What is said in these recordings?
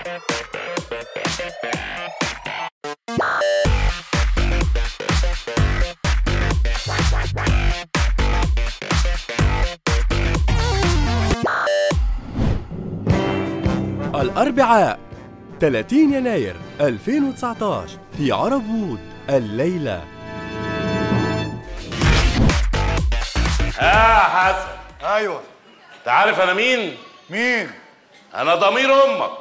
الأربعاء 30 يناير 2019 في عرب وود الليلة اه حسن ايوه انت عارف انا مين مين انا ضمير امك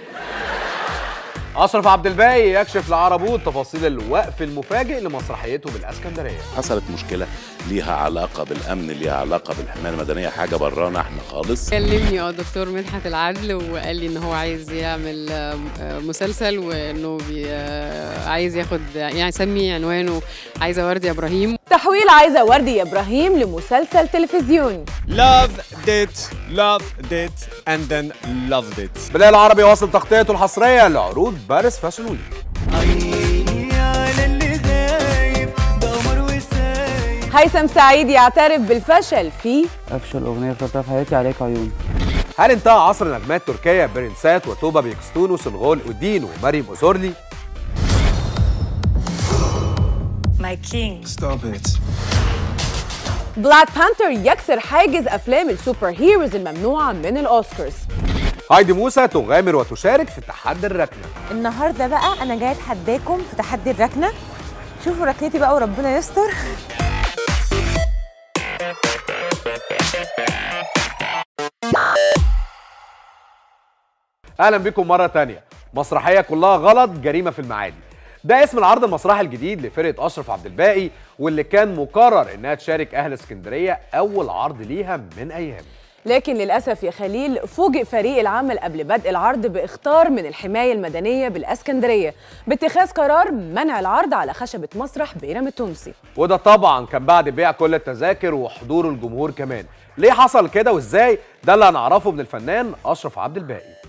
أشرف عبد الباقي يكشف لعربود تفاصيل الوقف المفاجئ لمسرحيته بالاسكندريه حصلت مشكله ليها علاقه بالامن ليها علاقه بالحمايه المدنيه حاجه برانا احنا خالص كلمني اه دكتور مدحت العدل وقال لي ان هو عايز يعمل آه، آه، مسلسل وانه بي- آه، عايز ياخد يعني يسمي عنوانه عايزه وردي يا ابراهيم تحويل عايزة وردي يا إبراهيم لمسلسل تلفزيوني loved it, loved it, and then loved it. بلال العربي واصل تغطيته الحصريه لعروض باريس فاشن ويك هيثم سعيد يعترف بالفشل في افشل اغنيه اخترتها في حياتي عليك عيون هل انتهى عصر نجمات تركيا برنسات وتوبا بيكستون وسنغول ودين ومريم أوزورلي My king. بلاك بانثر يكسر حاجز أفلام السوبر هيروز الممنوعة من الأوسكارز هايدي موسى تغامر وتشارك في تحدي الركنه النهارده بقى انا جايه اتحداكم في تحدي الركنه شوفوا ركنتي بقى وربنا يستر اهلا بكم مره تانية مسرحيه كلها غلط جريمه في المعادي ده اسم العرض المسرحي الجديد لفرقه اشرف عبد الباقي واللي كان مقرر انها تشارك اهل اسكندريه اول عرض ليها من ايام لكن للأسف يا خليل فوجئ فريق العمل قبل بدء العرض بإخطار من الحماية المدنية بالأسكندرية باتخاذ قرار منع العرض على خشبة مسرح بيرم التونسي وده طبعا كان بعد بيع كل التذاكر وحضور الجمهور كمان ليه حصل كده وازاي ده اللي هنعرفه من الفنان اشرف عبد الباقي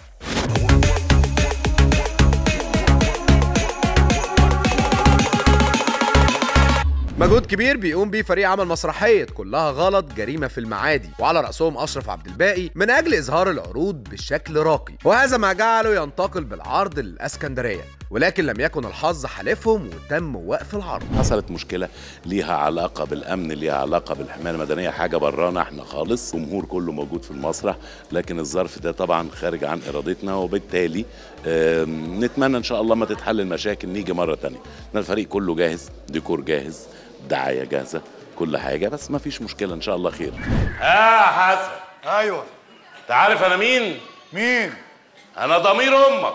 مجهود كبير بيقوم بيه فريق عمل مسرحية كلها غلط جريمة في المعادي وعلى رأسهم أشرف عبد الباقي من أجل إظهار العروض بشكل راقي وهذا ما جعله ينتقل بالعرض للإسكندرية ولكن لم يكن الحظ حالفهم وتم وقف العرض حصلت مشكله ليها علاقه بالامن ليها علاقه بالحمايه المدنيه حاجه برانا احنا خالص الجمهور كله موجود في المسرح لكن الظرف ده طبعا خارج عن ارادتنا وبالتالي آم، نتمنى ان شاء الله ما تتحل المشاكل نيجي مره تانية إن الفريق كله جاهز ديكور جاهز دعايه جاهزه كل حاجه بس ما فيش مشكله ان شاء الله خير اه حسن ايوه انت عارف انا مين مين انا ضمير امك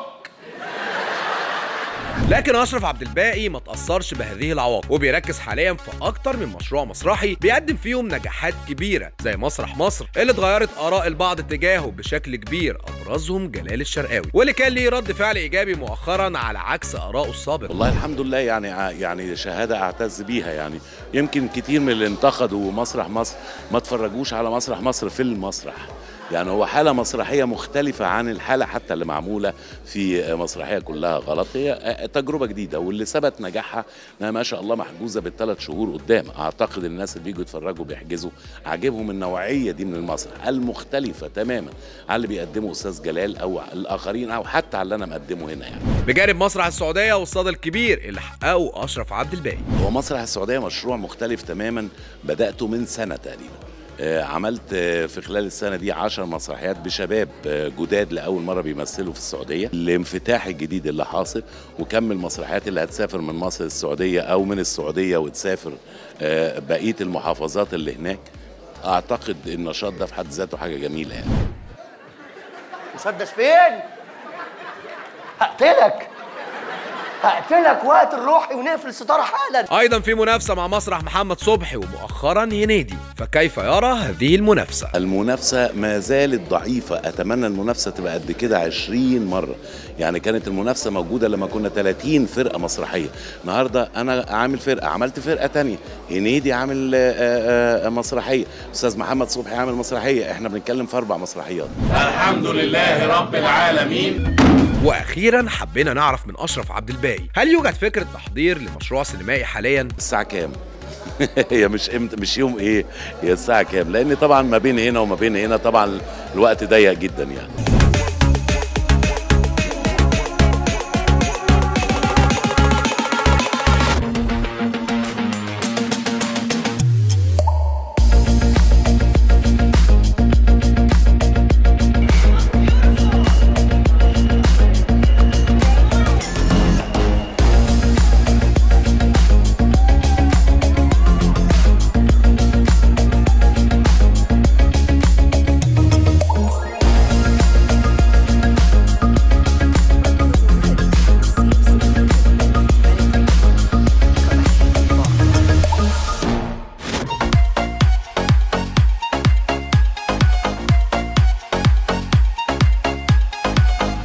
لكن اشرف عبد الباقي ما تاثرش بهذه العواقب وبيركز حاليا في اكتر من مشروع مسرحي بيقدم فيهم نجاحات كبيره زي مسرح مصر اللي اتغيرت اراء البعض تجاهه بشكل كبير ابرزهم جلال الشرقاوي واللي كان ليه رد فعل ايجابي مؤخرا على عكس ارائه السابقه والله الحمد لله يعني يعني شهاده اعتز بيها يعني يمكن كتير من اللي انتقدوا مسرح مصر ما تفرجوش على مسرح مصر في المسرح يعني هو حالة مسرحية مختلفة عن الحالة حتى اللي معمولة في مسرحية كلها غلط هي تجربة جديدة واللي ثبت نجاحها انها ما شاء الله محجوزة بالثلاث شهور قدام اعتقد الناس اللي بيجوا يتفرجوا بيحجزوا عاجبهم النوعية دي من المسرح المختلفة تماما عن اللي بيقدمه استاذ جلال او الاخرين او حتى على اللي انا مقدمه هنا يعني بجانب مسرح السعوديه والصدى الكبير اللي حققه اشرف عبد الباقي هو مسرح السعودية مشروع مختلف تماما بدأته من سنة تقريبا آه، عملت آه، في خلال السنة دي عشر مسرحيات بشباب آه، جداد لأول مرة بيمثلوا في السعودية الانفتاح الجديد اللي حاصل وكم المسرحيات اللي هتسافر من مصر للسعودية أو من السعودية وتسافر آه، بقية المحافظات اللي هناك أعتقد النشاط ده في حد ذاته حاجة جميلة يعني مسدس فين؟ هقتلك هقتلك وقت الروحي ونقفل الستاره حالا ايضا في منافسه مع مسرح محمد صبحي ومؤخرا هنيدي فكيف يرى هذه المنافسه المنافسة ما زالت ضعيفة أتمنى المنافسة تبقى قد كده 20 مرة يعني كانت المنافسة موجودة لما كنا 30 فرقة مسرحية النهاردة أنا عامل فرقة عملت فرقة تانية هنيدي عامل آه، آه، آه، مسرحية أستاذ محمد صبحي عامل مسرحية إحنا بنتكلم في أربع مسرحيات الحمد لله رب العالمين واخيرا حبينا نعرف من اشرف عبد الباقي هل يوجد فكره تحضير لمشروع سينمائي حاليا الساعة كام؟ هي مش امتى مش يوم ايه هي الساعة كام لأن طبعا ما بين هنا وما بين هنا طبعا الوقت ضيق جدا يعني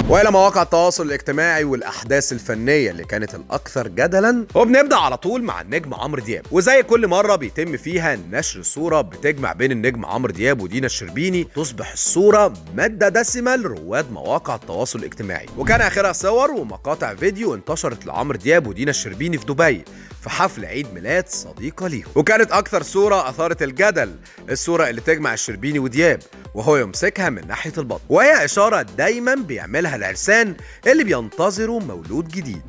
والى مواقع التواصل الاجتماعي والاحداث الفنيه اللي كانت الاكثر جدلا وبنبدا على طول مع النجم عمرو دياب وزي كل مره بيتم فيها نشر صوره بتجمع بين النجم عمرو دياب ودينا الشربيني تصبح الصوره ماده دسمه لرواد مواقع التواصل الاجتماعي وكان اخرها صور ومقاطع فيديو انتشرت لعمرو دياب ودينا الشربيني في دبي في حفل عيد ميلاد صديقه ليهم وكانت اكثر صوره اثارت الجدل الصوره اللي تجمع الشربيني ودياب وهو يمسكها من ناحيه البطن وهي اشاره دايما بيعملها العرسان اللي بينتظروا مولود جديد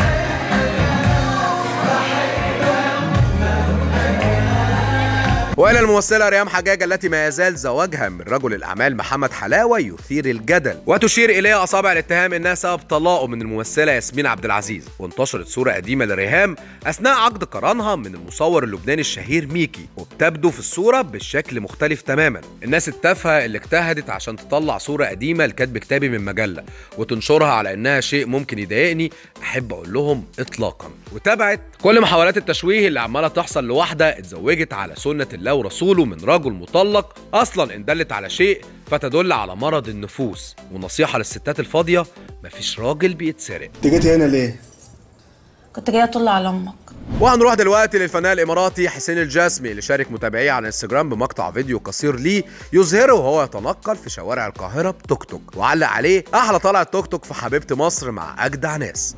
والى الممثله ريام حجاج التي ما يزال زواجها من رجل الاعمال محمد حلاوه يثير الجدل وتشير اليها اصابع الاتهام انها سبب طلاقه من الممثله ياسمين عبد العزيز وانتشرت صوره قديمه لريهام اثناء عقد قرانها من المصور اللبناني الشهير ميكي وبتبدو في الصوره بشكل مختلف تماما الناس التافهه اللي اجتهدت عشان تطلع صوره قديمه لكاتب كتابي من مجله وتنشرها على انها شيء ممكن يضايقني احب اقول لهم اطلاقا وتابعت كل محاولات التشويه اللي عماله تحصل لواحده اتزوجت على سنه الله ورسوله من رجل مطلق اصلا ان دلت على شيء فتدل على مرض النفوس ونصيحه للستات الفاضيه مفيش راجل بيتسرق انت جيتي هنا ليه؟ كنت جايه اطل على امك وهنروح دلوقتي للفنان الاماراتي حسين الجسمي اللي شارك متابعيه على انستجرام بمقطع فيديو قصير ليه يظهره وهو يتنقل في شوارع القاهره بتوك توك وعلق عليه احلى طلع التوك توك في حبيبه مصر مع اجدع ناس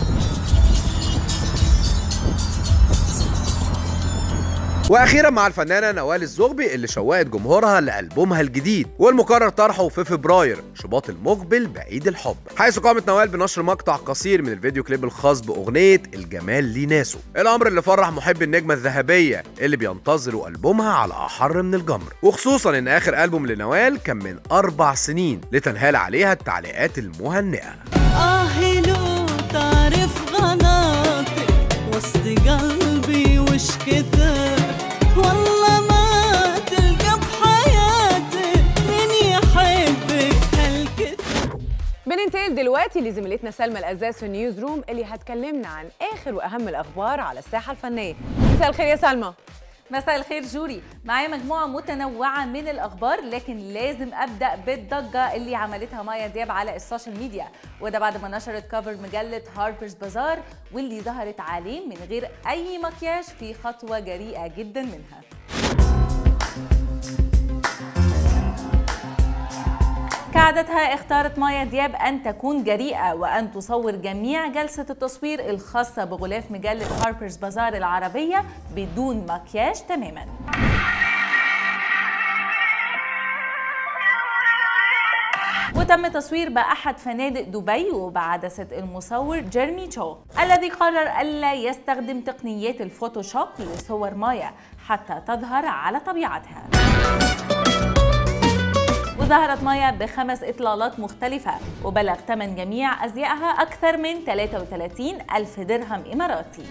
واخيرا مع الفنانه نوال الزغبي اللي شوقت جمهورها لالبومها الجديد والمقرر طرحه في فبراير شباط المقبل بعيد الحب حيث قامت نوال بنشر مقطع قصير من الفيديو كليب الخاص باغنيه الجمال ليه ناسه الامر اللي فرح محب النجمه الذهبيه اللي بينتظروا البومها على احر من الجمر وخصوصا ان اخر البوم لنوال كان من اربع سنين لتنهال عليها التعليقات المهنئه آه لو تعرف غلطي وسط قلبي وش كثر والله ما تلقى بحياتي مين يحبك هالكثر بننتقل دلوقتي لزميلتنا سلمى الأزاز في النيوز روم اللي هتكلمنا عن آخر وأهم الأخبار على الساحة الفنية مساء الخير يا سلمى مساء الخير جوري معايا مجموعة متنوعة من الأخبار لكن لازم أبدأ بالضجة اللي عملتها مايا دياب على السوشيال ميديا وده بعد ما نشرت كفر مجلة هاربرز بازار واللي ظهرت عليه من غير أي مكياج في خطوة جريئة جدا منها كعادتها اختارت مايا دياب أن تكون جريئة وأن تصور جميع جلسة التصوير الخاصة بغلاف مجلة هاربرز بازار العربية بدون مكياج تماما وتم تصوير بأحد فنادق دبي وبعدسة المصور جيرمي تشو الذي قرر ألا يستخدم تقنيات الفوتوشوب لصور مايا حتى تظهر على طبيعتها وظهرت مايا بخمس إطلالات مختلفة وبلغ ثمن جميع أزيائها أكثر من 33 ألف درهم إماراتي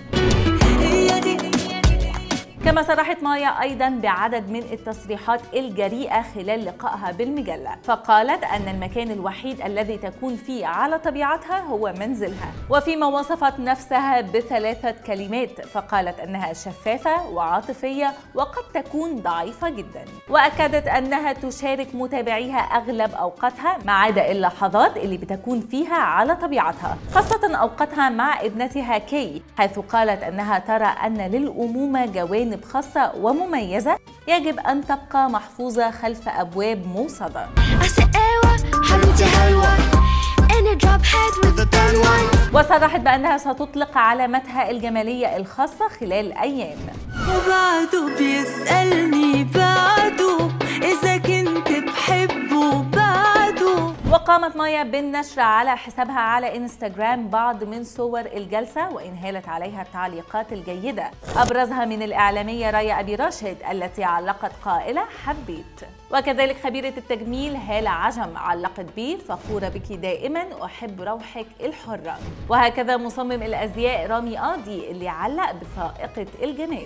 كما صرحت مايا أيضا بعدد من التصريحات الجريئة خلال لقائها بالمجلة فقالت أن المكان الوحيد الذي تكون فيه على طبيعتها هو منزلها وفيما وصفت نفسها بثلاثة كلمات فقالت أنها شفافة وعاطفية وقد تكون ضعيفة جدا وأكدت أنها تشارك متابعيها أغلب أوقاتها ما عدا اللحظات اللي بتكون فيها على طبيعتها خاصة أوقاتها مع ابنتها كي حيث قالت أنها ترى أن للأمومة جوانب خاصة ومميزة يجب أن تبقى محفوظة خلف أبواب موصدة وصرحت بأنها ستطلق علامتها الجمالية الخاصة خلال أيام وبعده بيسألني بعده إذا كنت بحبه بعده وقامت مايا بالنشر على حسابها على انستغرام بعض من صور الجلسة وإن هالت عليها التعليقات الجيدة أبرزها من الإعلامية رايا أبي راشد التي علقت قائلة حبيت وكذلك خبيرة التجميل هالة عجم علقت بي فخورة بك دائما أحب روحك الحرة وهكذا مصمم الأزياء رامي قاضي اللي علق بفائقة الجمال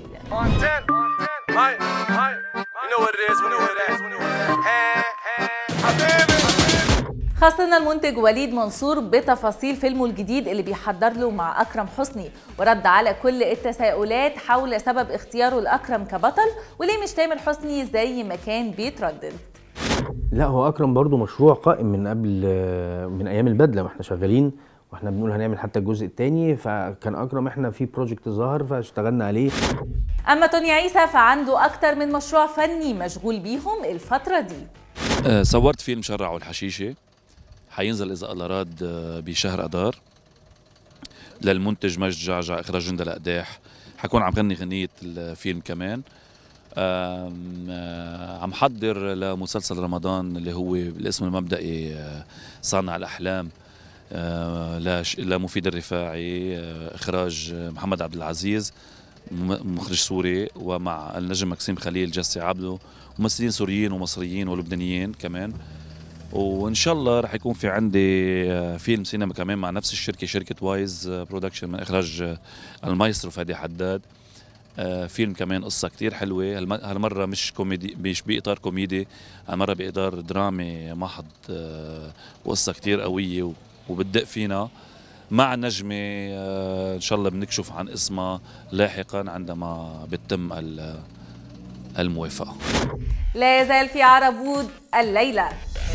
خاصنا المنتج وليد منصور بتفاصيل فيلمه الجديد اللي بيحضر له مع أكرم حسني ورد على كل التساؤلات حول سبب اختياره لأكرم كبطل وليه مش تامر حسني زي ما كان بيتردد لا هو اكرم برضو مشروع قائم من قبل من ايام البدله واحنا شغالين واحنا بنقول هنعمل حتى الجزء الثاني فكان اكرم احنا في بروجكت ظهر فاشتغلنا عليه أما توني عيسى فعنده أكتر من مشروع فني مشغول بيهم الفترة دي آه، صورت فيلم شرع والحشيشة حينزل إذا الله راد آه، بشهر أدار للمنتج مجد جعجع إخراج جندة الأقداح حكون عم غني غنية الفيلم كمان آم، آه، عم حضر لمسلسل رمضان اللي هو بالاسم المبدئي آه، صانع الأحلام آه، لش- لمفيد الرفاعي آه، إخراج آه، محمد عبد العزيز م- مخرج سوري ومع النجم مكسيم خليل جسي عبده ممثلين سوريين ومصريين ولبنانيين كمان وان شاء الله رح يكون في عندي آه، فيلم سينما كمان مع نفس الشركه شركه وايز آه، برودكشن من اخراج آه، المايسترو فادي حداد آه، فيلم كمان قصة كتير حلوة هالم- هالمرة مش كوميدي مش بإطار كوميدي هالمرة بإطار درامي محض آه، وقصة كتير قوية و- وبتدق فينا مع نجمة آه، إن شاء الله بنكشف عن اسمها لاحقا عندما بتتم ال- الموافقة لا يزال في عربود الليلة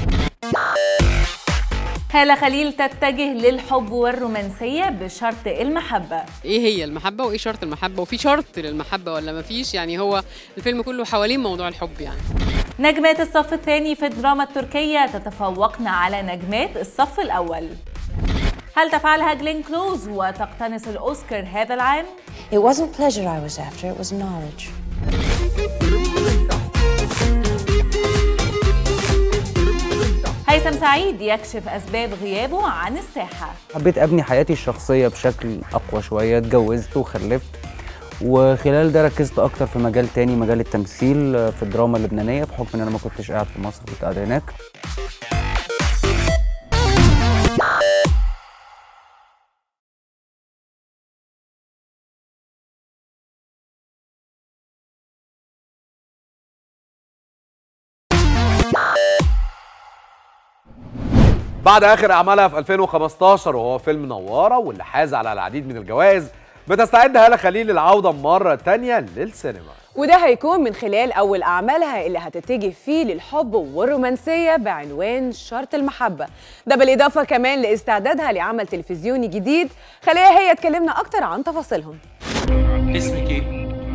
هالة خليل تتجه للحب والرومانسية بشرط المحبة ايه هي المحبه وايه شرط المحبه وفي شرط للمحبه ولا مفيش يعني هو الفيلم كله حوالين موضوع الحب يعني نجمات الصف الثاني في الدراما التركية تتفوقن على نجمات الصف الأول هل تفعلها جلين كلوز وتقتنص الأوسكار هذا العام؟ It wasn't pleasure I was after, it was knowledge. هيثم سعيد يكشف أسباب غيابه عن الساحة حبيت ابني حياتي الشخصيه بشكل اقوى شويه اتجوزت وخلفت وخلال ده ركزت اكتر في مجال تاني مجال التمثيل آه، في الدراما اللبنانيه بحكم ان انا ما كنتش قاعد في مصر كنت قاعد هناك بعد اخر اعمالها في 2015 وهو فيلم نواره واللي حاز على العديد من الجوائز بتستعد هاله خليل للعوده مره تانية للسينما وده هيكون من خلال أول أعمالها اللي هتتجه فيه للحب والرومانسية بعنوان شرط المحبة ده بالإضافة كمان لاستعدادها لعمل تلفزيوني جديد خليها هي تكلمنا أكتر عن تفاصيلهم اسمك ايه؟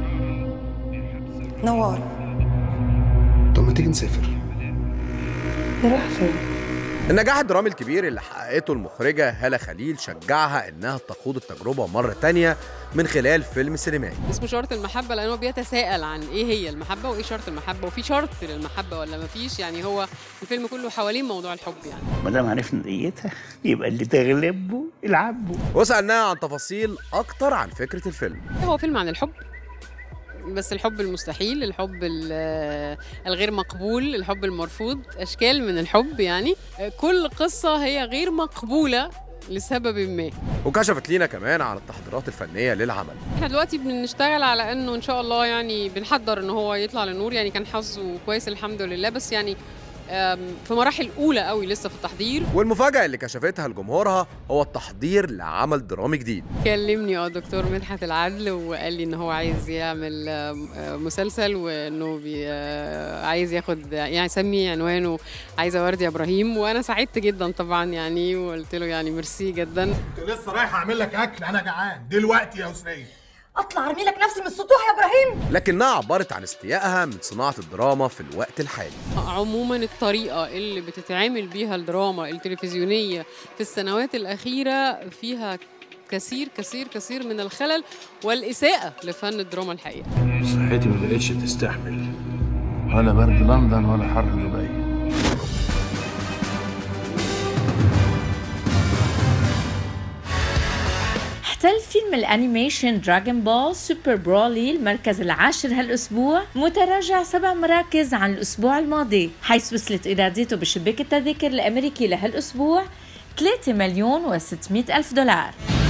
نوار طب ما تيجي نسافر نروح فين؟ النجاح الدرامي الكبير اللي حققته المخرجة هالة خليل شجعها إنها تخوض التجربة مرة تانية من خلال فيلم سينمائي اسمه شرط المحبه لانه بيتساءل عن ايه هي المحبه وايه شرط المحبه وفي شرط للمحبه ولا مفيش يعني هو الفيلم كله حوالين موضوع الحب يعني ما دام عرفنا نيتها يبقى اللي تغلبه العبه وسألناها عن تفاصيل أكتر عن فكرة الفيلم هو فيلم عن الحب بس الحب المستحيل الحب ال- الغير مقبول الحب المرفوض اشكال من الحب يعني كل قصه هي غير مقبوله لسبب ما وكشفت لينا كمان عن التحضيرات الفنية للعمل احنا دلوقتي بنشتغل على انه ان شاء الله يعني بنحضر ان هو يطلع للنور يعني كان حظه كويس الحمد لله بس يعني آم، في مراحل اولى قوي لسه في التحضير والمفاجأة اللي كشفتها لجمهورها هو التحضير لعمل درامي جديد كلمني اه دكتور مدحت العدل وقال لي ان هو عايز يعمل آم، آه، مسلسل وانه بي آه، عايز ياخد يعني يسمي عنوانه عايزه وردي ابراهيم وانا سعدت جدا طبعا يعني وقلت له يعني ميرسي جدا كنت لسه رايح اعمل لك اكل انا جعان دلوقتي يا اسريه اطلع ارمي لك نفسي من السطوح يا ابراهيم لكنها عبرت عن استيائها من صناعة الدراما في الوقت الحالي عموما الطريقة اللي بتتعامل بيها الدراما التلفزيونية في السنوات الأخيرة فيها كثير كثير كثير من الخلل والإساءة لفن الدراما الحقيقة صحتي ما بقتش تستحمل ولا برد لندن ولا حر دبي احتل فيلم الانيميشن دراغون بول سوبر برولي المركز العاشر هالاسبوع متراجع سبع مراكز عن الاسبوع الماضي حيث وصلت ايراداته بشباك التذاكر الامريكي لهالاسبوع 3 مليون و600 الف دولار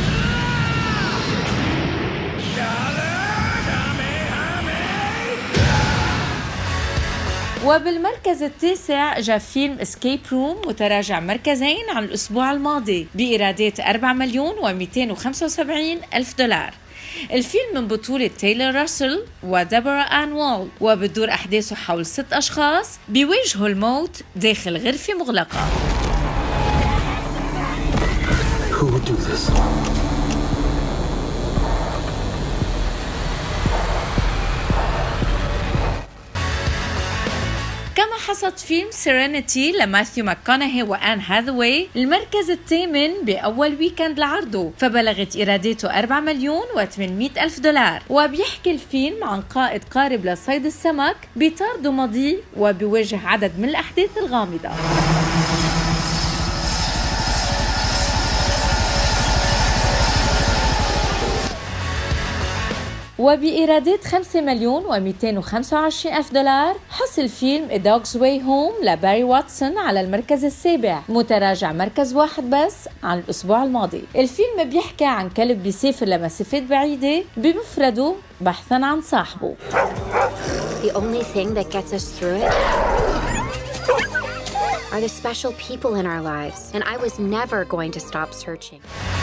وبالمركز التاسع جاء فيلم اسكيب روم متراجع مركزين عن الأسبوع الماضي بإيرادات 4 مليون و275 ألف دولار الفيلم من بطولة تايلور راسل وديبورا آن وول وبتدور أحداثه حول ست أشخاص بيواجهوا الموت داخل غرفة مغلقة Who would do this? كما حصد فيلم سيرينيتي لماثيو ماكونهي وآن هاذواي المركز الثامن بأول ويكند لعرضه فبلغت إيراداته 4 مليون و800 ألف دولار وبيحكي الفيلم عن قائد قارب لصيد السمك بيطارده ماضيه وبيواجه عدد من الأحداث الغامضة وبإيرادات 5 مليون و225 ألف دولار حصل فيلم A Dog's Way Home لباري واتسون على المركز السابع متراجع مركز واحد بس عن الأسبوع الماضي الفيلم بيحكي عن كلب بيسافر لمسافات بعيدة بمفرده بحثا عن صاحبه The only thing that gets us through it are the special people in our lives, and I was never going to stop searching.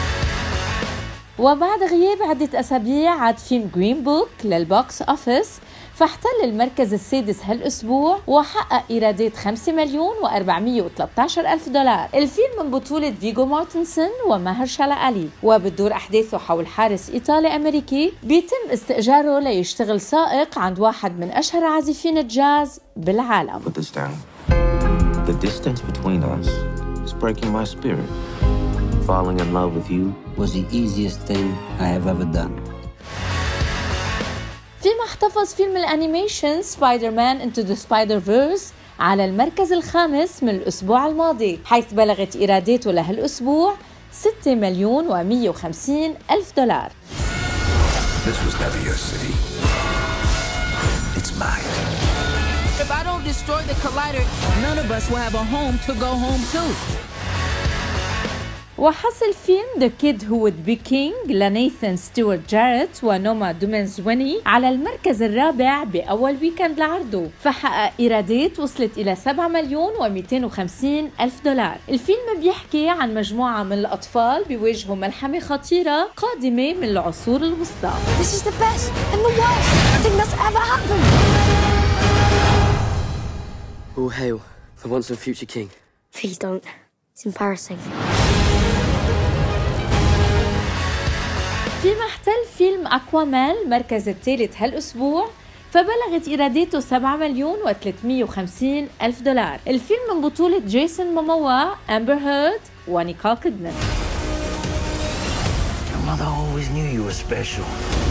وبعد غياب عدة أسابيع عاد فيلم جرين بوك للبوكس أوفيس فاحتل المركز السادس هالأسبوع وحقق إيرادات 5 مليون و413 ألف دولار الفيلم من بطولة فيجو مارتنسون ومهرشالا علي وبتدور أحداثه حول حارس إيطالي أمريكي بيتم استئجاره ليشتغل سائق عند واحد من أشهر عازفين الجاز بالعالم Put this down. The distance between us is breaking my spirit. Falling in love with you was the easiest thing I have ever done. فيما احتفظ فيلم الانيميشن سبايدر مان انتو ذا سبايدر فيرس على المركز الخامس من الأسبوع الماضي حيث بلغت إيراداته لهالأسبوع 6 مليون و150 ألف دولار This was never your city. It's mine. If I don't destroy the collider, none of us will have a home to go home to. وحصل فيلم The Kid Who Would Be King لنيثان ستيوارت جاريت ونوما دومينزويني على المركز الرابع بأول ويكند لعرضه فحقق إيرادات وصلت إلى 7 مليون و250 ألف دولار الفيلم بيحكي عن مجموعة من الأطفال بيواجهوا ملحمة خطيرة قادمة من العصور الوسطى This is the best and the worst thing that's ever happened. All hail the once and future king. Please don't. It's embarrassing. فيما احتل فيلم أكوامان المركز الثالث هالأسبوع فبلغت إيراداته 7 مليون و350 ألف دولار الفيلم من بطولة جيسون موموا أمبر هيرد ونيكول كيدمان Your mother always knew you were special.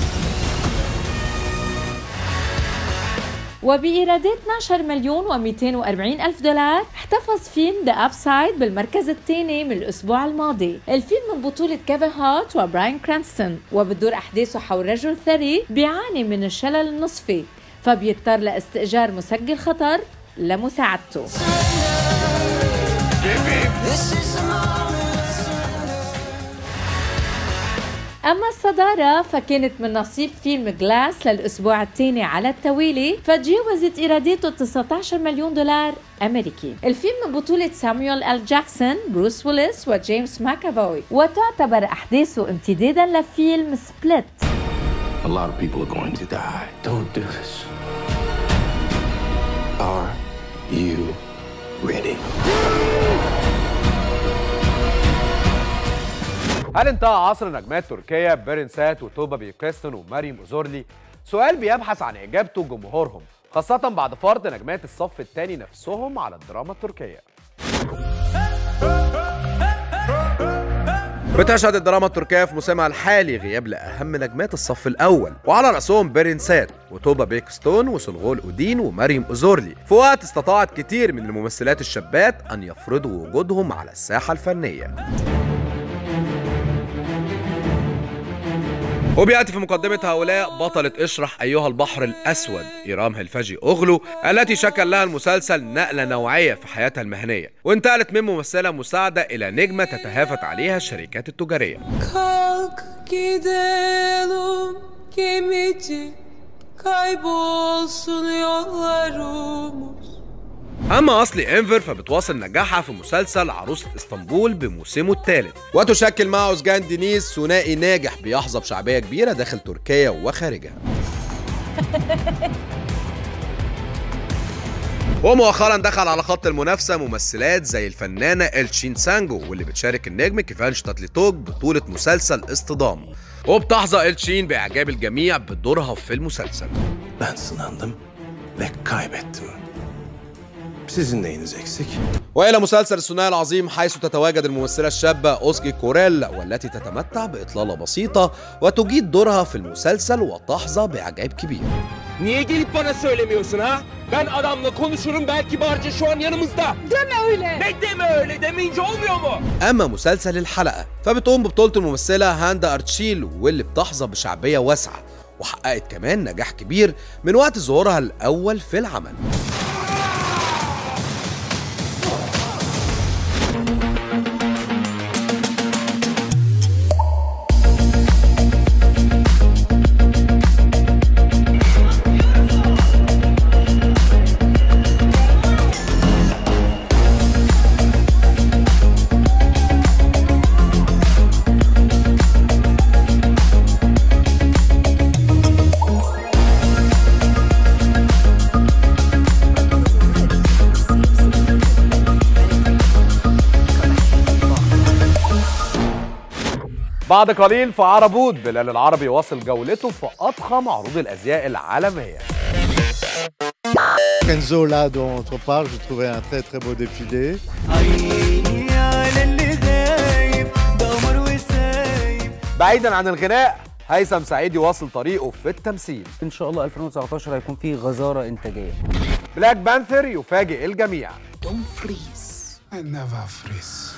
وبإيرادات 12 مليون و240 ألف دولار احتفظ فيلم ذا أبسايد بالمركز الثاني من الأسبوع الماضي الفيلم من بطولة كيفن هارت وبراين كرانستون وبتدور أحداثه حول رجل ثري بيعاني من الشلل النصفي فبيضطر لاستئجار مسجل خطر لمساعدته أما الصدارة فكانت من نصيب فيلم جلاس للأسبوع الثاني على التوالي فتجاوزت إيراداته 19 مليون دولار أمريكي الفيلم من بطولة سامويل إل جاكسون بروس ويلس وجيمس ماكافوي وتعتبر أحداثه امتدادا لفيلم سبليت A lot of people are going to die. Don't do this. Are you ready? هل انتهى عصر نجمات تركيا بيرنسات وتوبا بيكريستون ومريم أوزورلي؟ سؤال بيبحث عن إجابته جمهورهم خاصة بعد فرض نجمات الصف الثاني نفسهم على الدراما التركية بتشهد الدراما التركية في موسمها الحالي غياب لأهم نجمات الصف الأول وعلى رأسهم بيرنسات وتوبا بيكستون وسنغول أودين ومريم أوزورلي في وقت استطاعت كتير من الممثلات الشابات أن يفرضوا وجودهم على الساحة الفنية وبيأتي في مقدمة هؤلاء بطلة اشرح أيها البحر الأسود إيرام هلفجي أغلو التي شكل لها المسلسل نقلة نوعية في حياتها المهنية وانتقلت من ممثلة مساعدة إلى نجمة تتهافت عليها الشركات التجارية Kalk gidelim gemici Kaybolsun yollarımız اما اصلي انفر فبتواصل نجاحها في مسلسل عروسة اسطنبول بموسمه الثالث وتشكل مع اوزجان دينيس ثنائي ناجح بيحظى بشعبيه كبيره داخل تركيا وخارجها ومؤخرا دخل على خط المنافسة ممثلات زي الفنانة إلشين سانجو واللي بتشارك النجم كيفان شتاتليتوك بطولة مسلسل اصطدام وبتحظى إلشين بإعجاب الجميع بدورها في المسلسل Ben sınandım ve kaybettim. Sizin neyiniz eksik? وإلى مسلسل الثنائي العظيم حيث تتواجد الممثلة الشابة أوسكي كوريل والتي تتمتع بإطلالة بسيطة وتجيد دورها في المسلسل وتحظى بإعجاب كبير Niye gelip bana söylemiyorsun ha? Ben adamla konuşurum belki Barca şu an yanımızda. Deme öyle. Ne deme öyle demeyince olmuyor mu? أما مسلسل الحلقة فبتقوم ببطولة الممثلة هاندا أرتشيل واللي بتحظى بشعبية واسعة وحققت كمان نجاح كبير من وقت ظهورها الأول في العمل بعد قليل في عربود بلال العربي واصل جولته في أضخم عروض الأزياء العالمية Kenzo, là dont on parle, je trouvais un très très beau défilé. بعيدا عن الغناء هيثم سعيد يواصل طريقه في التمثيل ان شاء الله 2019 هيكون فيه غزاره انتاجيه بلاك بانثر يفاجئ الجميع Don't freeze. I never freeze.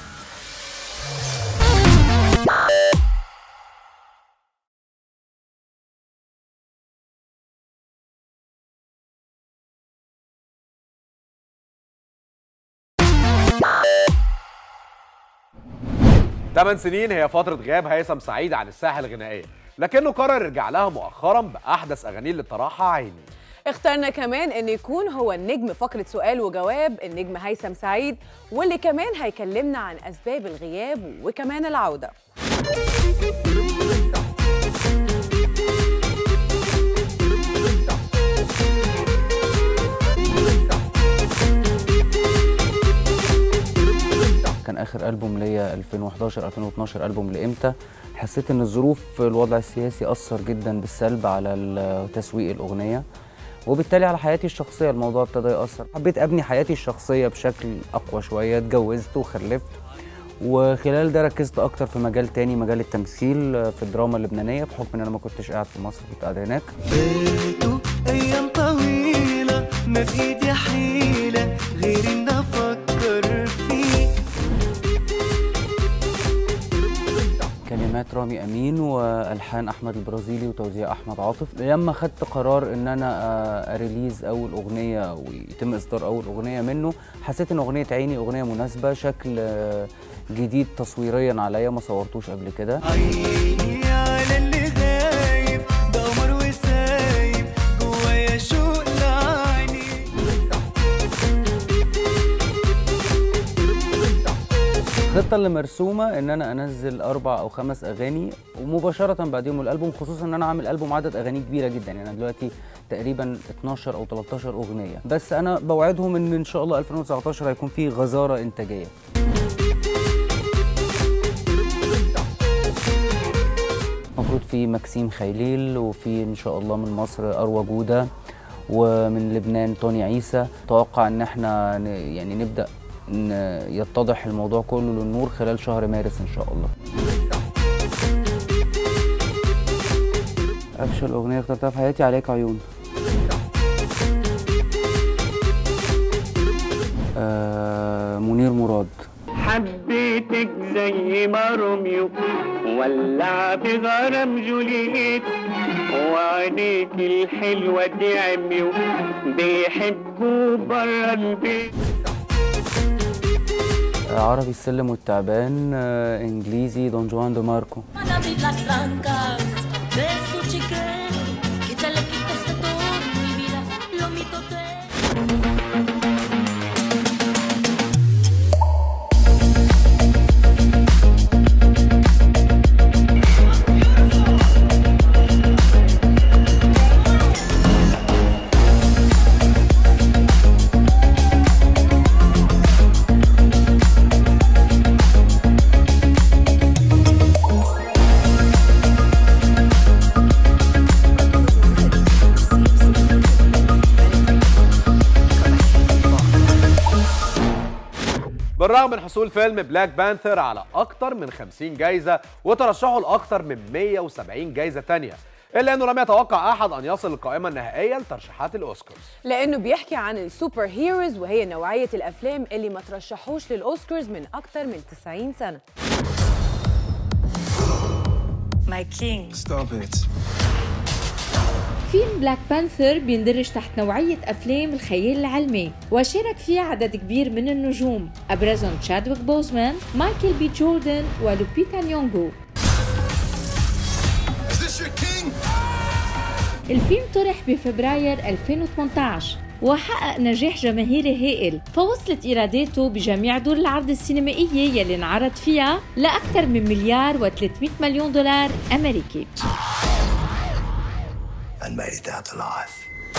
ثمان سنين هي فترة غياب هيثم سعيد عن الساحة الغنائية لكنه قرر يرجع لها مؤخرا بأحدث أغانيه اللي طرحها عيني اخترنا كمان ان يكون هو النجم فقرة سؤال وجواب النجم هيثم سعيد واللي كمان هيكلمنا عن اسباب الغياب وكمان العودة كان اخر البوم ليا 2011 2012 البوم لامتى حسيت ان الظروف الوضع السياسي اثر جدا بالسلب على ال- تسويق الاغنيه وبالتالي على حياتي الشخصيه الموضوع ابتدى ياثر حبيت ابني حياتي الشخصيه بشكل اقوى شويه اتجوزت وخلفت وخلال ده ركزت اكتر في مجال تاني مجال التمثيل في الدراما اللبنانيه بحكم ان انا ما كنتش قاعد في مصر كنت قاعد هناك أيام طويلة ما في إيدي حيلة غير إن أفكر فيك كلمات رامي امين والحان احمد البرازيلي وتوزيع احمد عاطف لما خدت قرار ان انا آه، اريليز اول اغنيه ويتم اصدار اول اغنيه منه حسيت ان اغنيه عيني اغنيه مناسبه شكل آه، جديد تصويريا عليا ما صورتوش قبل كده عيني على اللي غايب دمر وسايب جوايا شوق لعيني الخطه اللي مرسومه ان انا انزل اربع او خمس اغاني ومباشره بعديهم الالبوم خصوصا ان انا عامل البوم عدد اغاني كبيره جدا يعني أنا دلوقتي تقريبا 12 او 13 اغنيه بس انا بوعدهم ان ان شاء الله 2019 هيكون فيه غزاره انتاجيه المفروض في مكسيم خيليل وفي ان شاء الله من مصر اروى جوده ومن لبنان توني عيسى اتوقع ان احنا ن- يعني نبدا ن- يتضح الموضوع كله للنور خلال شهر مارس ان شاء الله افشل اغنيه اخترتها في حياتي عليك عيون آه منير مراد حبيتك زي ما روميو ولع بغرام جولييت وعينيك الحلوة دي عميو بيحبوا برا البيت آه عربي السلم والتعبان آه انجليزي دون جوان دو ماركو Van abrir las blancas de su chicken. Quítale, quita este todo mi vida. Lo mito te. بالرغم من حصول فيلم بلاك بانثر على أكتر من 50 جايزة وترشحه لأكتر من 170 جايزة تانية إلا أنه لم يتوقع أحد أن يصل القائمة النهائية لترشيحات الأوسكارز لانه بيحكي عن السوبر هيروز وهي نوعيه الافلام اللي ما ترشحوش للاوسكارز من اكتر من 90 سنه My king. Stop it. فيلم بلاك بانثر بيندرج تحت نوعية أفلام الخيال العلمي وشارك فيه عدد كبير من النجوم أبرزهم تشادويك بوزمان مايكل بي جوردن ولوبيتا نيونغو Is this your king? الفيلم طرح بفبراير 2018 وحقق نجاح جماهيري هائل فوصلت إيراداته بجميع دور العرض السينمائية يلي انعرض فيها لأكثر من مليار و300 مليون دولار أمريكي And made it out alive.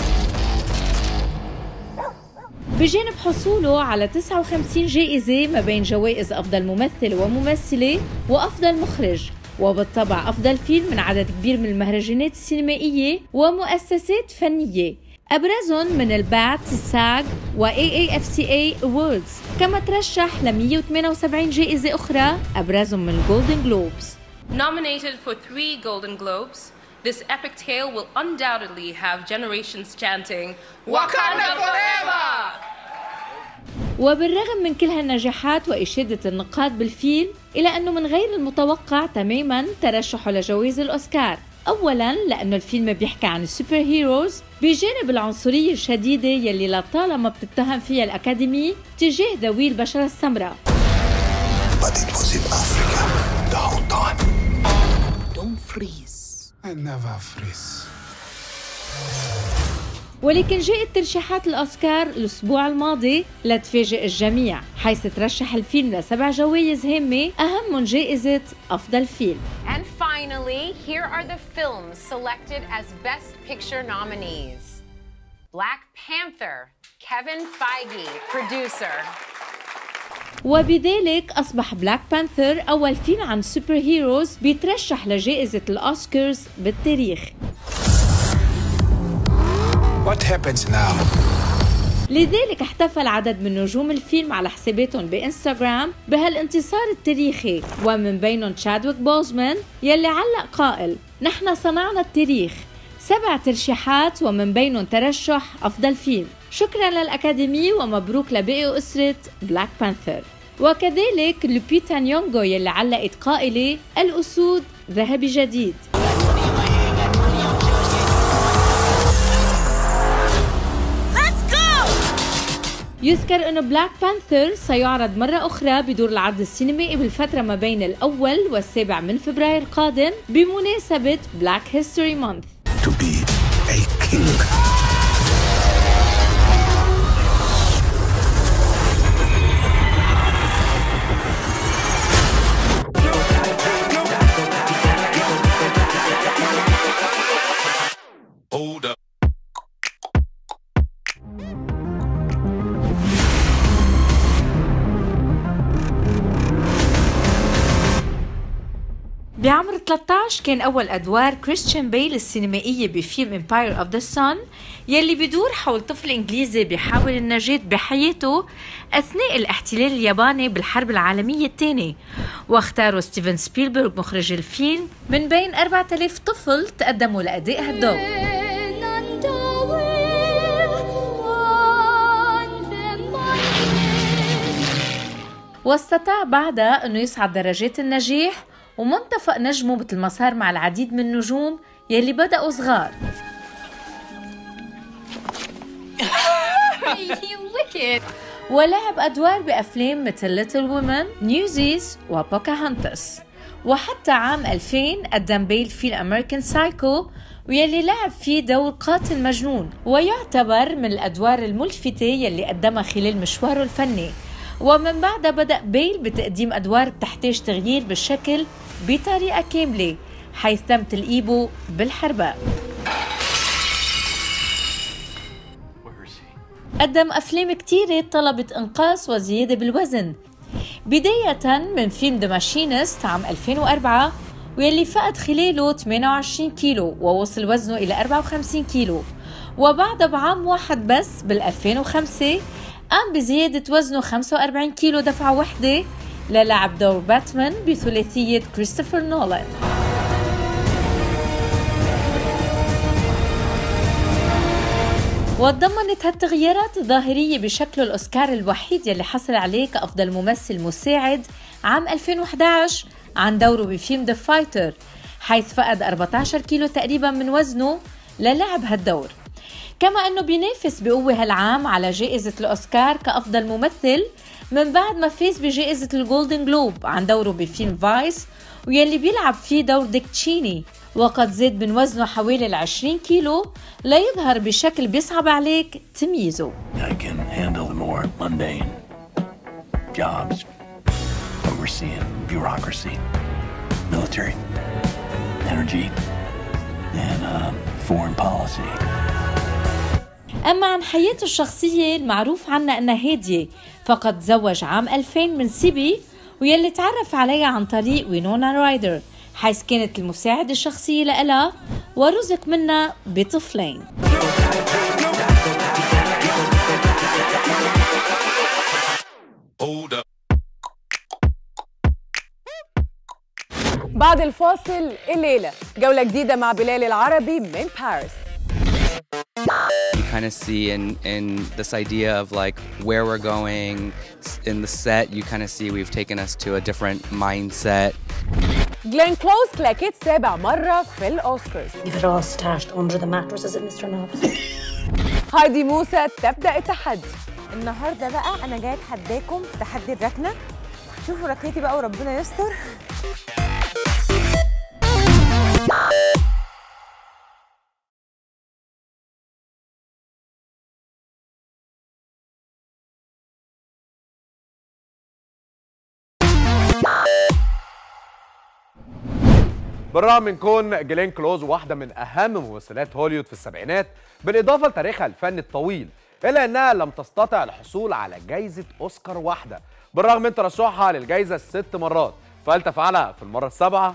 بجانب حصوله على 59 جائزة ما بين جوائز أفضل ممثل وممثلة وأفضل مخرج وبالطبع أفضل فيلم من عدد كبير من المهرجانات السينمائية ومؤسسات فنية أبرزهم من البات الساج و AAFCA Awards كما ترشح ل 178 جائزة أخرى أبرزهم من الجولدن جلوبز Nominated for three Golden Globes, this epic tale will undoubtedly have generations chanting, Wakanda forever! وبالرغم من كل هالنجاحات وإشادة النقاد بالفيلم إلا أنه من غير المتوقع تماما ترشحه لجوائز الأوسكار أولا لأنه الفيلم بيحكي عن السوبر هيروز بجانب العنصرية الشديدة يلي لطالما بتتهم فيها الأكاديمي تجاه ذوي البشرة السمراء But it was in Africa the whole time. Don't freeze. I never freeze. ولكن جاءت ترشيحات الأوسكار الأسبوع الماضي لتفاجئ الجميع حيث ترشح الفيلم لسبع جوائز هامة أهمهم جائزة أفضل فيلم And finally, here are the films selected as Best Picture nominees Black Panther, Kevin Feige, producer. وبذلك أصبح بلاك بانثر أول فيلم عن سوبر هيروز بيترشح لجائزة الأوسكارز بالتاريخ What happens now? لذلك احتفل عدد من نجوم الفيلم على حساباتهم بانستغرام بهالانتصار التاريخي ومن بينهم تشادويك بوزمان يلي علق قائل نحن صنعنا التاريخ سبع ترشيحات ومن بينهم ترشح أفضل فيلم شكرا للأكاديمي ومبروك لباقي أسرة بلاك بانثر وكذلك لوبيتا نيونغو يلي علقت قائلة الأسود ذهبي جديد يذكر أنه بلاك بانثر سيعرض مرة أخرى بدور العرض السينمائي بالفترة ما بين الأول والسابع من فبراير القادم بمناسبة بلاك هيستوري مانث To be a king. Hold up. بعمر 13 كان أول أدوار كريستيان بيل السينمائية بفيلم امباير اوف ذا سان يلي بدور حول طفل إنجليزي بيحاول النجاة بحياته أثناء الاحتلال الياباني بالحرب العالمية الثانية واختاروا ستيفن سبيلبرغ مخرج الفيلم من بين 4000 طفل تقدموا لأداء هالدور واستطاع بعدها أنه يصعد درجات النجاح وما انطفأ نجمه مثل ما صار مع العديد من النجوم يلي بدأوا صغار you wicked. ولعب أدوار بأفلام مثل ليتل وومن، نيوزيز وبوكاهانتس وحتى عام 2000 قدم بيل فيلم أمريكان سايكو ويلي لعب فيه دور قاتل مجنون ويعتبر من الأدوار الملفتة يلي قدمها خلال مشواره الفني ومن بعدها بدأ بيل بتقديم أدوار بتحتاج تغيير بالشكل بطريقة كاملة حيث تم تلقيبه بالحرباء قدم أفلام كتيرة طلبت إنقاص وزيادة بالوزن بداية من فيلم ذا ماشينست عام 2004 واللي فقد خلاله 28 كيلو ووصل وزنه إلى 54 كيلو وبعدها بعام واحد بس بال 2005 قام بزيادة وزنه 45 كيلو دفعة وحدة للعب دور باتمان بثلاثية كريستوفر نولان وتضمنت هالتغييرات الظاهرية بشكل الأوسكار الوحيد يلي حصل عليه كأفضل ممثل مساعد عام 2011 عن دوره بفيلم ذا فايتر حيث فقد 14 كيلو تقريبا من وزنه للعب هالدور كما أنه بينافس بقوة هالعام على جائزة الأوسكار كأفضل ممثل من بعد ما فاز بجائزة الجولدن جلوب عن دوره بفيلم فايس ويلي بيلعب فيه دور ديك تشيني وقد زاد من وزنه حوالي ال 20 كيلو ليظهر بشكل بيصعب عليك تمييزه I can handle the more mundane jobs, overseeing bureaucracy, military, energy, and uh, foreign policy. أما عن حياته الشخصية المعروف عنها أنها هادية فقد تزوج عام 2000 من سيبي ويلي تعرف عليها عن طريق وينونا رايدر حيث كانت المساعدة الشخصية لها ورزق منها بطفلين بعد الفاصل الليلة جولة جديدة مع بلال العربي من باريس you kind of see in in this idea of like where we're going S- in the set you kind of see we've taken us to a different mindset جلين كلوز كلاكيت سابع مرة في الأوسكارز If it all stashed under the mattress, is it Mr. Novice? هايدي موسى تبدأ التحدي النهارده بقى انا جايه اتحداكم في تحدي الركنه شوفوا ركنتي بقى وربنا يستر بالرغم من كون جلين كلوز واحدة من أهم ممثلات هوليوود في السبعينات بالإضافة لتاريخها الفني الطويل إلا أنها لم تستطع الحصول على جايزة أوسكار واحدة بالرغم من ترشحها للجائزة الست مرات فهل تفعلها في المرة السابعة؟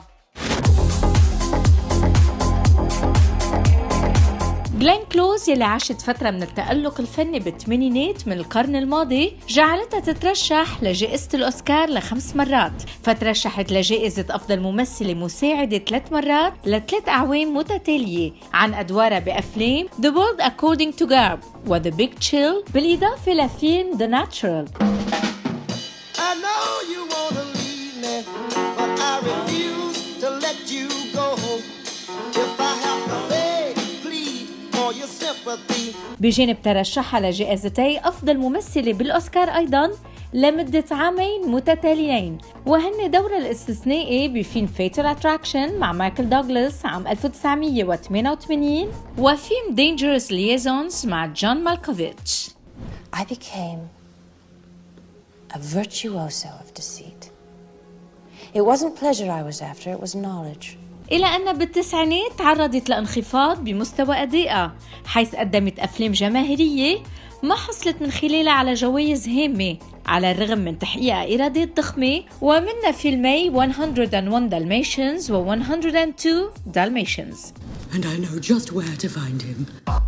جلين كلوز يلي عاشت فترة من التألق الفني بالثمانينات من القرن الماضي جعلتها تترشح لجائزة الأوسكار لخمس مرات فترشحت لجائزة أفضل ممثلة مساعدة ثلاث مرات لثلاث أعوام متتالية عن أدوارها بأفلام The World According to Garb و The Big Chill بالإضافة لفيلم The Natural I know you wanna leave me, but I refuse to let you go. If I have to beg, plead for your sympathy. بجانب ترشحها لجائزتي أفضل ممثلة بالأوسكار أيضا لمدة عامين متتاليين وهن دورها الاستثنائي بفيلم فيتال اتراكشن مع مايكل دوغلاس عام 1988 وفيلم Dangerous Liaisons مع جون مالكوفيتش I became a virtuoso of deceit. It wasn't pleasure I was after, it was knowledge. إلى أن بالتسعينات تعرضت لانخفاض بمستوى أدائها حيث قدمت أفلام جماهيرية ما حصلت من خلالها على جوائز هامة على الرغم من تحقيقها إيرادات ضخمة ومنها فيلمي 101 Dalmatians و 102 Dalmatians And I know just where to find him.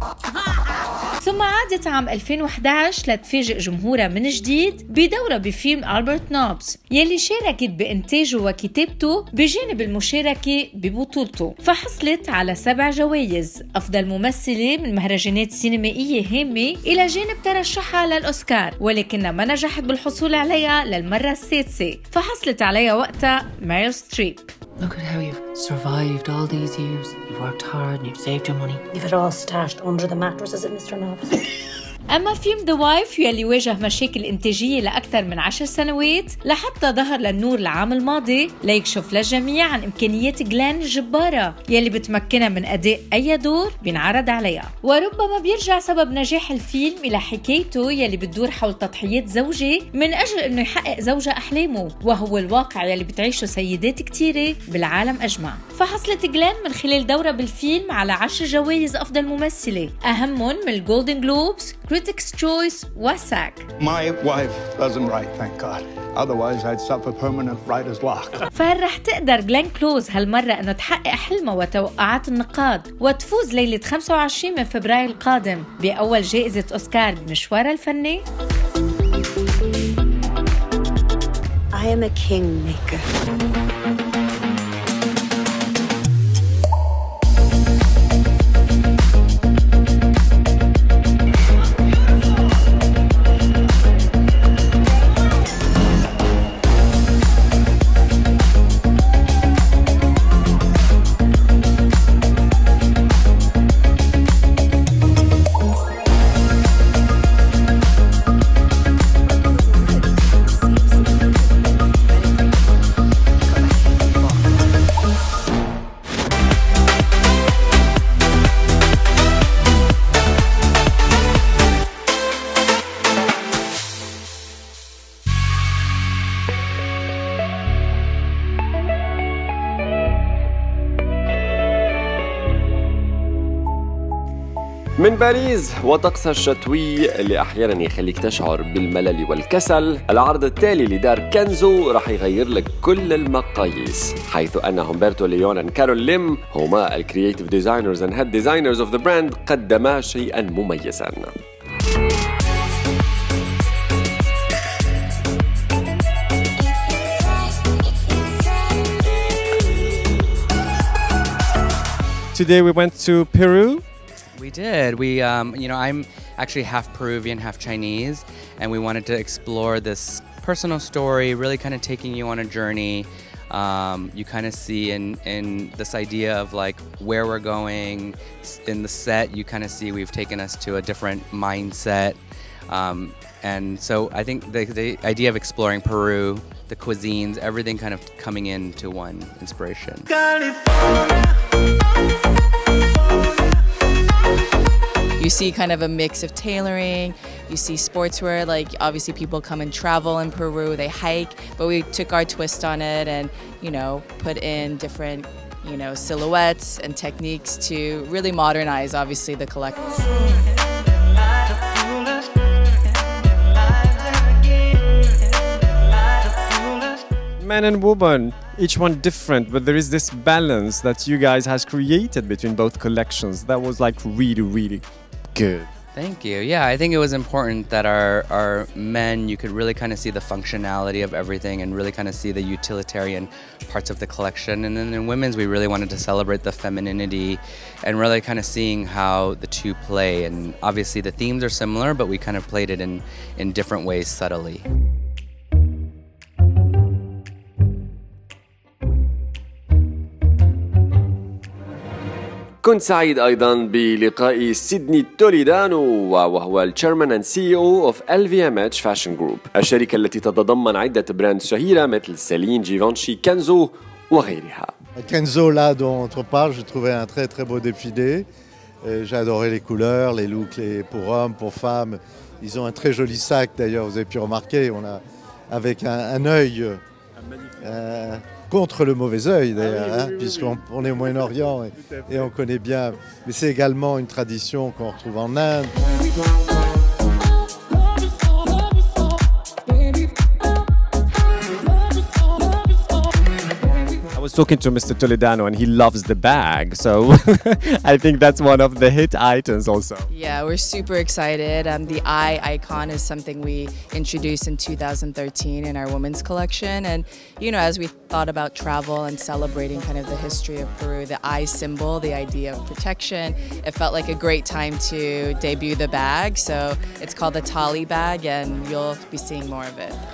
ثم عادت عام 2011 لتفاجئ جمهورها من جديد بدورها بفيلم ألبرت نوبس يلي شاركت بإنتاجه وكتابته بجانب المشاركة ببطولته فحصلت على سبع جوائز أفضل ممثلة من مهرجانات سينمائية هامة إلى جانب ترشحها للأوسكار ولكنها ما نجحت بالحصول عليها للمرة السادسة فحصلت عليها وقتها ماريل ستريب Look at how you've survived all these years. You've worked hard and you've saved your money. If it all stashed under the mattress, is it Mr. Novice? أما فيلم ذا وايف يلي واجه مشاكل إنتاجية لأكثر من عشر سنوات لحتى ظهر للنور العام الماضي ليكشف للجميع عن إمكانيات جلان الجبارة يلي بتمكنها من أداء أي دور بينعرض عليها وربما بيرجع سبب نجاح الفيلم إلى حكايته يلي بتدور حول تضحيات زوجي من أجل أنه يحقق زوجة أحلامه وهو الواقع يلي بتعيشه سيدات كتيرة بالعالم أجمع فحصلت جلان من خلال دورة بالفيلم على عشر جوائز أفضل ممثلة أهمهم من الجولدن جلوبز Critics' Choice وساك My wife does them right, thank God. Otherwise, I'd suffer permanent writer's block. فهل رح تقدر جلين كلوز هالمرة أنه تحقق حلمها وتوقعات النقاد وتفوز ليلة 25 من فبراير القادم بأول جائزة أوسكار بمشوارها الفني؟ I am a kingmaker. من باريس وطقسها الشتوي اللي احيانا يخليك تشعر بالملل والكسل العرض التالي لدار كنزو راح يغير لك كل المقاييس حيث ان همبرتو ليون and كارول ليم هما الكرييتيف ديزاينرز and هيد ديزاينرز اوف ذا براند قدما شيئا مميزا Today we went to Peru. We did. We, um, you know, I'm actually half Peruvian, half Chinese, and we wanted to explore this personal story, really kind of taking you on a journey. Um, you kind of see in, in this idea of like where we're going S- in the set. You kind of see we've taken us to a different mindset, um, and so I think the, the idea of exploring Peru, the cuisines, everything kind of coming into one inspiration. You see kind of a mix of tailoring, you see sportswear, like obviously people come and travel in Peru, they hike, but we took our twist on it and, you know, put in different, you know, silhouettes and techniques to really modernize obviously the collection. Man and woman, each one different, but there is this balance that you guys has created between both collections. That was like really, really good. Thank you. Yeah, I think it was important that our, our men, you could really kind of see the functionality of everything and really kind of see the utilitarian parts of the collection. And then in women's, we really wanted to celebrate the femininity and really kind of seeing how the two play. And obviously the themes are similar, but we kind of played it in, in different ways subtly. كنت سعيد ايضا بلقاء سيدني توليدانو وهو الشيرمان اند سي او اوف LVMH فاشن جروب الشركه التي تتضمن عده براند شهيره مثل سيلين جيفانشي كنزو وغيرها Kenzo, là dont on parle, j'ai trouvé un très très beau défilé. Et J'ai adoré les couleurs, les looks les, pour hommes, pour femmes. Ils ont un très joli sac d'ailleurs, vous avez pu remarquer, on a, avec un, un œil euh, contre le mauvais œil d'ailleurs, Ah oui, oui, hein, oui, oui, puisqu'on on est au Moyen-Orient et, et on connaît bien. Mais c'est également une tradition qu'on retrouve en Inde. I was talking to Mr. Toledano and he loves the bag, so I think that's one of the hit items also. Yeah, we're super excited. Um, the eye icon is something we introduced in 2013 in our women's collection. And, you know, as we thought about travel and celebrating kind of the history of Peru, the eye symbol, the idea of protection, it felt like a great time to debut the bag. So it's called the Tali bag, and you'll be seeing more of it.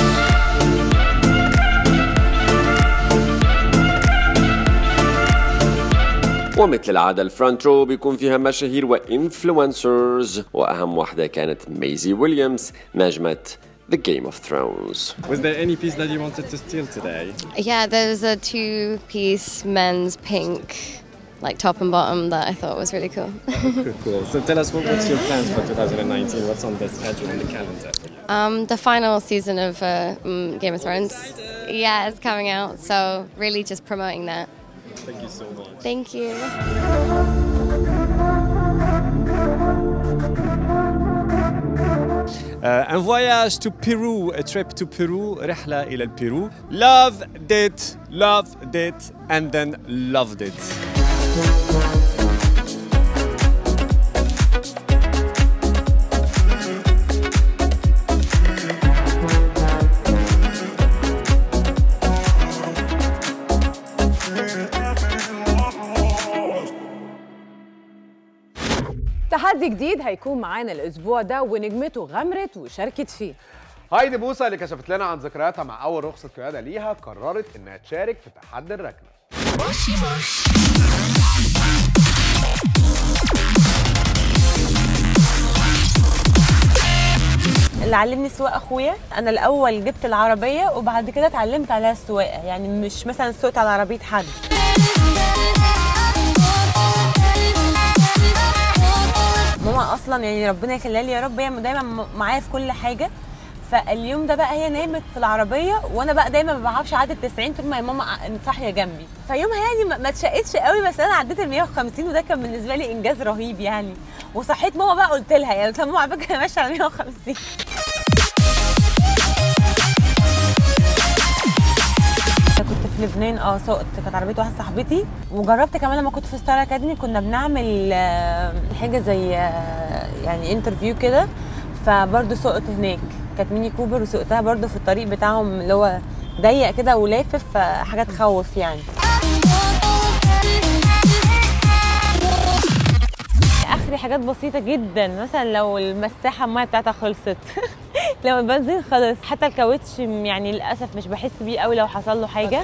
ومثل العادة الفرونت رو بيكون فيها مشاهير وانفلونسرز وأهم واحدة كانت ميزي ويليامز نجمة The Game of Thrones Was there any piece that you wanted to steal today? Yeah, there's a two piece men's pink, like top and bottom, that I thought was really cool. cool. So tell us what, what's your plans for 2019? What's on the schedule and the calendar for you? Um, the final season of uh, mm, Game of Thrones. Yeah, it's coming out, so really just promoting that. Thank you so much. Thank you. Uh, un voyage to Peru, a trip to Peru, رحلة إلى البيرو. Loved it, loved it, and then loved it. تحدي جديد هيكون معانا الاسبوع ده ونجمته غمرت وشاركت فيه هايدي بوسة اللي كشفت لنا عن ذكرياتها مع أول رخصة قيادة ليها قررت إنها تشارك في تحدي الركنة اللي علمني السواقه اخويا انا الاول جبت العربيه وبعد كده اتعلمت عليها السواقه يعني مش مثلا سوقت على عربيه حد ماما اصلا يعني ربنا يخليها لي يا رب هي دايما م- معايا في كل حاجه فاليوم ده بقى هي نامت في العربيه وانا بقى دايما ما بعرفش اعدي ال 90 طول ما هي ماما ع- صاحيه جنبي فيومها يعني ما- ما اتشقتش قوي بس انا عديت ال 150 وده كان بالنسبه لي انجاز رهيب يعني وصحيت ماما بقى قلت لها يعني قلت لها ماما على فكره انا ماشيه على 150 كنت في لبنان اه سقت كانت عربيه واحده صاحبتي وجربت كمان لما كنت في ستار اكاديمي كنا بنعمل آه، حاجه زي آه، يعني انترفيو كده فبرضه سقت هناك كانت ميني كوبر وسقتها برضه في الطريق بتاعهم اللي هو ضيق كده ولافف فحاجه تخوف يعني اخري حاجات بسيطه جدا مثلا لو المساحه الميه بتاعتها خلصت لو البنزين خلص حتى الكاوتش يعني للاسف مش بحس بيه قوي لو حصل له حاجه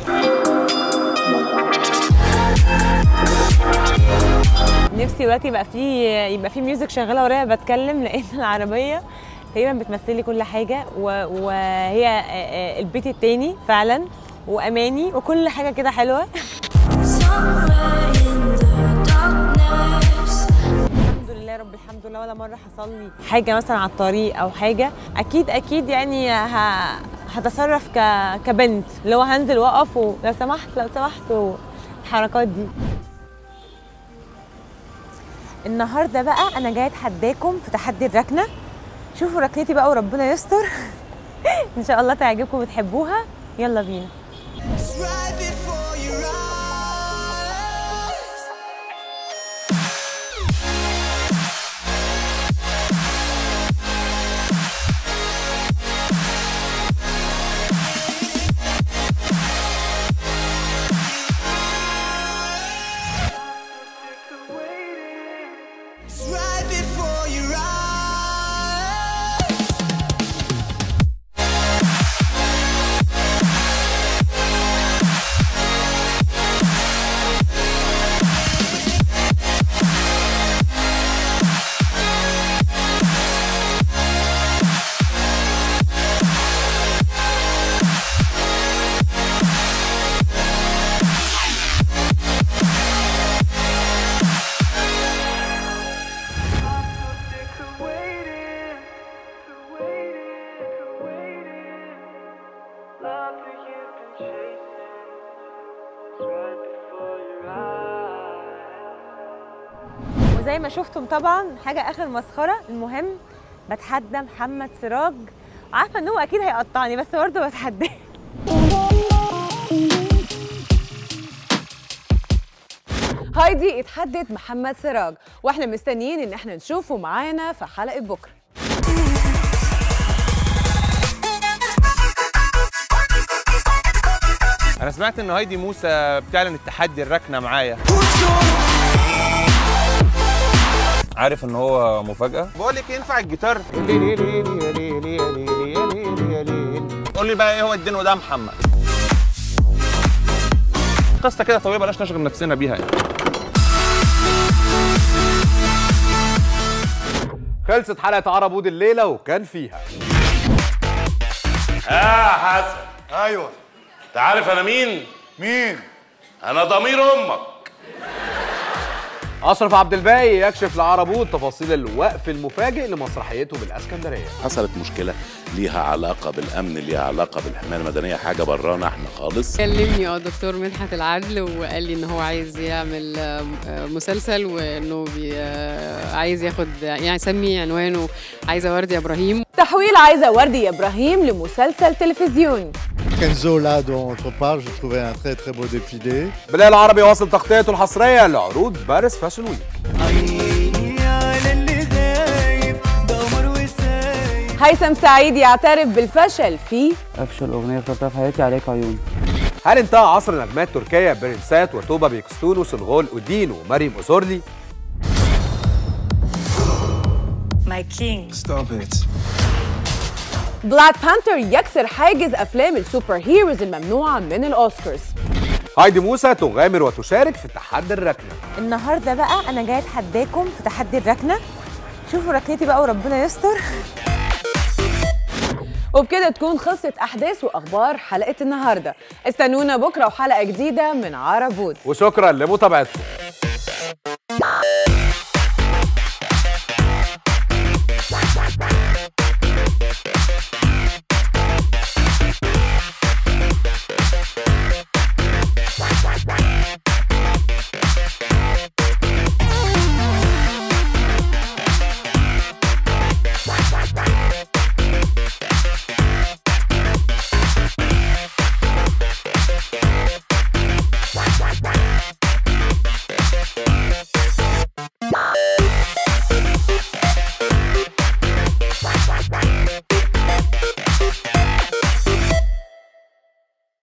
نفسي دلوقتي يبقى في يبقى في ميوزك شغاله ورايا بتكلم لان العربيه تقريبا بتمثل لي كل حاجه و- وهي آه، آه، البيت التاني فعلا واماني وكل حاجه كده حلوه الحمد لله يا رب الحمد لله ولا مره حصل لي حاجه مثلا على الطريق او حاجه اكيد اكيد يعني ه... هتصرف ك... كبنت اللي هو هنزل واقف ولو سمحت لو سمحت والحركات دي النهارده بقى انا جايه اتحداكم في تحدي الركنه شوفوا ركنتي بقى وربنا يستر ان شاء الله تعجبكم وتحبوها يلا بينا right before your eyes. وزي ما شفتم طبعا حاجه اخر مسخره المهم بتحدى محمد سراج عارفه ان هو اكيد هيقطعني بس برضه بتحداه هايدي اتحدت محمد سراج واحنا مستنيين ان احنا نشوفه معانا في حلقه بكره انا سمعت ان هايدي موسى بتعلن التحدي الركنه معايا عارف ان هو مفاجاه بقول لك ينفع الجيتار قول لي بقى ايه هو الدين وده يا محمد قصه كده طويله بلاش نشغل نفسنا بيها يعني. خلصت حلقة عربود الليلة وكان فيها يا حسن ايوه انت عارف انا مين مين انا ضمير امك أشرف عبد الباقي يكشف لعربود تفاصيل الوقف المفاجئ لمسرحيته بالاسكندرية حصلت مشكله ليها علاقه بالامن ليها علاقه بالحمايه المدنيه حاجه برانا احنا خالص كلمني اه دكتور مدحت العدل وقال لي ان هو عايز يعمل آه، آه، مسلسل وانه بي- آه، عايز ياخد يعني يسمي عنوانه عايزه وردي ابراهيم تحويل عايزه وردي يا ابراهيم لمسلسل تلفزيوني Kenzo, là, dont on parle, j'ai trouvé un très très beau défilé. بلال العربي واصل تغطيته الحصرية لعروض باريس فاشن ويك هيثم سعيد يعترف بالفشل في افشل اغنيه اخترتها في حياتي عليك عيون هل انتهى عصر نجمات تركيا برنسات وتوبا بيكستون وسنغول أودين ومريم أوزورلي؟ My king. Stop it. بلاك بانثر يكسر حاجز افلام السوبر هيروز الممنوعه من الاوسكارز هايدي موسى تغامر وتشارك في تحدي الركنه النهارده بقى انا جايه اتحداكم في تحدي الركنه شوفوا ركنتي بقى وربنا يستر وبكده تكون خلصت احداث واخبار حلقه النهارده استنونا بكره وحلقه جديده من عربود وشكرا لمتابعتكم